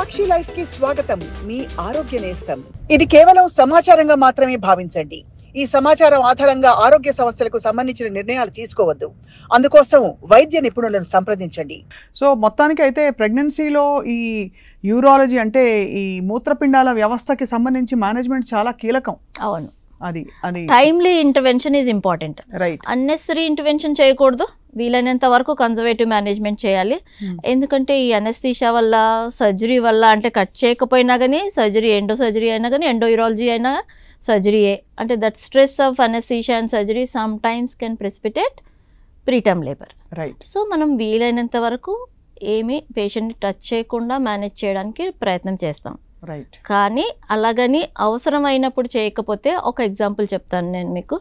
సాక్షి life కి స్వాగతం మీ ఆరోగ్య నేస్తం ఇది కేవలం సమాచారంగా మాత్రమే భావించండి ఈ సమాచారం ఆధారంగా ఆరోగ్య సమస్యలకు సంబంధించిన నిర్ణయాలు తీసుకోవద్దు అందుకోసం వైద్య నిపుణులను సంప్రదించండి సో మొత్తానికి అయితే ప్రెగ్నెన్సీలో ఈ యూరాలజీ అంటే ఈ మూత్రపిండాల వ్యవస్థకి సంబంధించి మేనేజ్మెంట్ చాలా కీలకం అవును అది అది timely intervention is important right unnecessary intervention చేయకూడదు వీలైనంత వరకు కన్జర్వేటివ్ మేనేజ్మెంట్ చేయాలి Hmm. ఎందుకంటే ఈ అనస్థీషా వల్ల సర్జరీ వల్ల అంటే కట్ చేయకపోయినా కానీ సర్జరీ ఎండో సర్జరీ అయినా కానీ ఎండో యూరాలజీ అయినా సర్జరీయే అంటే that stress of anaesthesia and surgery sometimes can precipitate preterm labour right so మనం వీలైనంత వరకు ఏమీ పేషెంట్ని టచ్ చేయకుండా మేనేజ్ చేయడానికి ప్రయత్నం చేస్తాం రైట్ కానీ అలాగని అవసరమైనప్పుడు చేయకపోతే ఒక ఎగ్జాంపుల్ చెప్తాను నేను మీకు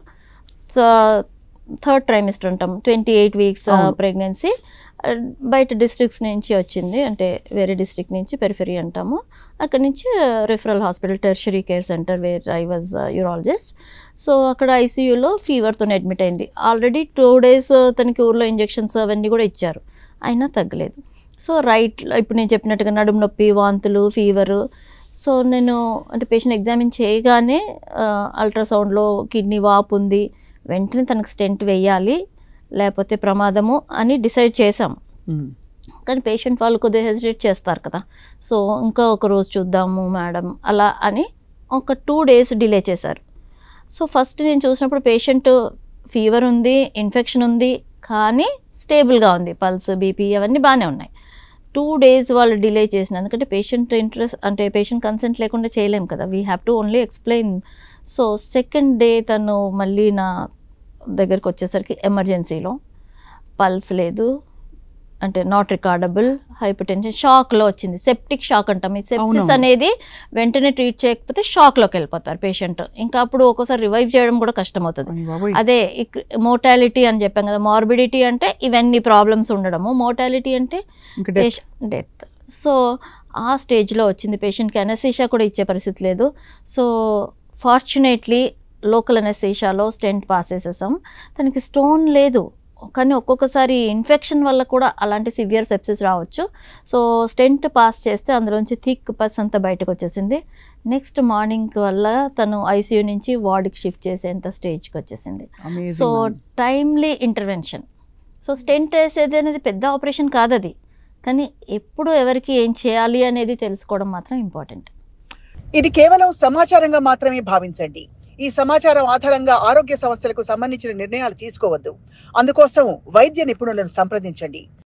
థర్డ్ ట్రైమిస్టర్ ఉంటాం ట్వంటీ ఎయిట్ వీక్స్ అవును. ప్రెగ్నెన్సీ బయట డిస్ట్రిక్ట్స్ నుంచి వచ్చింది అంటే వేరే డిస్ట్రిక్ట్ నుంచి పెరిఫరీ అంటాము అక్కడ నుంచి referral hospital tertiary care centre where I was urologist so అక్కడ ఐసీయూలో ఫీవర్తో అడ్మిట్ అయింది ఆల్రెడీ టూ డేస్ తనకి ఊర్లో ఇంజెక్షన్స్ అవన్నీ కూడా ఇచ్చారు అయినా తగ్గలేదు సో రైట్ ఇప్పుడు నేను చెప్పినట్టుగా నడుము నొప్పి వాంతులు ఫీవరు సో నేను అంటే పేషెంట్ ఎగ్జామిన్ చేయగానే అల్ట్రాసౌండ్లో కిడ్నీ వాపు ఉంది వెంటనే తనకు స్టెంట్ వేయాలి లేకపోతే ప్రమాదము అని డిసైడ్ చేసాం కానీ పేషెంట్ వాళ్ళు కొద్దిగా హెసిటేట్ చేస్తారు కదా సో ఇంకా ఒక రోజు చూద్దాము మేడం అలా అని ఒక టూ డేస్ డిలే చేశారు సో ఫస్ట్ నేను చూసినప్పుడు పేషెంట్ ఫీవర్ ఉంది ఇన్ఫెక్షన్ ఉంది కానీ స్టేబుల్గా ఉంది పల్స్ బీపీ అవన్నీ బాగానే ఉన్నాయి టూ డేస్ వాళ్ళు డిలే చేసిన ఎందుకంటే పేషెంట్ ఇంట్రెస్ట్ అంటే పేషెంట్ కన్సెంట్ లేకుండా చేయలేం కదా we have to only explain so second day తను మళ్ళీ నా దగ్గరికి వచ్చేసరికి ఎమర్జెన్సీలో పల్స్ లేదు అంటే నాట్ రికార్డబుల్ హైపర్ టెన్షన్ షాక్లో వచ్చింది సెప్టిక్ షాక్ అంటాం ఈ సెప్సిస్ అవునవును. అనేది వెంటనే ట్రీట్ చేయకపోతే షాక్లోకి వెళ్ళిపోతారు పేషెంట్ ఇంకా అప్పుడు ఒక్కోసారి రివైవ్ చేయడం కూడా కష్టమవుతుంది బాబోయ్ అదే మోటాలిటీ అని చెప్పాం కదా మార్బిడిటీ అంటే ఇవన్నీ ప్రాబ్లమ్స్ ఉండడము మోటాలిటీ అంటే ఇంకా death. పేషెంట్ డెత్ సో ఆ స్టేజ్లో వచ్చింది పేషెంట్కి అనెసీషా కూడా ఇచ్చే పరిస్థితి లేదు సో ఫార్చునేట్లీ లోకల్ అనెసీషాలో స్టెంట్ పాస్ చేసేసాం తనకి స్టోన్ లేదు కానీ ఒక్కొక్కసారి ఇన్ఫెక్షన్ వల్ల కూడా అలాంటి సివియర్ సెప్సిస్ రావచ్చు సో స్టెంట్ పాస్ చేస్తే అందులోంచి థిక్ పస్ అంతా బయటకు వచ్చేసింది నెక్స్ట్ మార్నింగ్ వల్ల తను ఐసీయూ నుంచి వార్డ్కి షిఫ్ట్ చేసేంత స్టేజ్కి వచ్చేసింది Amazing, so ma'am. Timely intervention so stent వేసేది అనేది పెద్ద ఆపరేషన్ కాదు అది కానీ ఎప్పుడు ఎవరికి ఏం చేయాలి అనేది తెలుసుకోవడం మాత్రం ఇంపార్టెంట్ ఇది కేవలం సమాచారంగా మాత్రమే భావించండి ఈ సమాచారం ఆధారంగా ఆరోగ్య సమస్యలకు సంబంధించిన నిర్ణయాలు తీసుకోవద్దు అందుకోసం వైద్య నిపుణులను సంప్రదించండి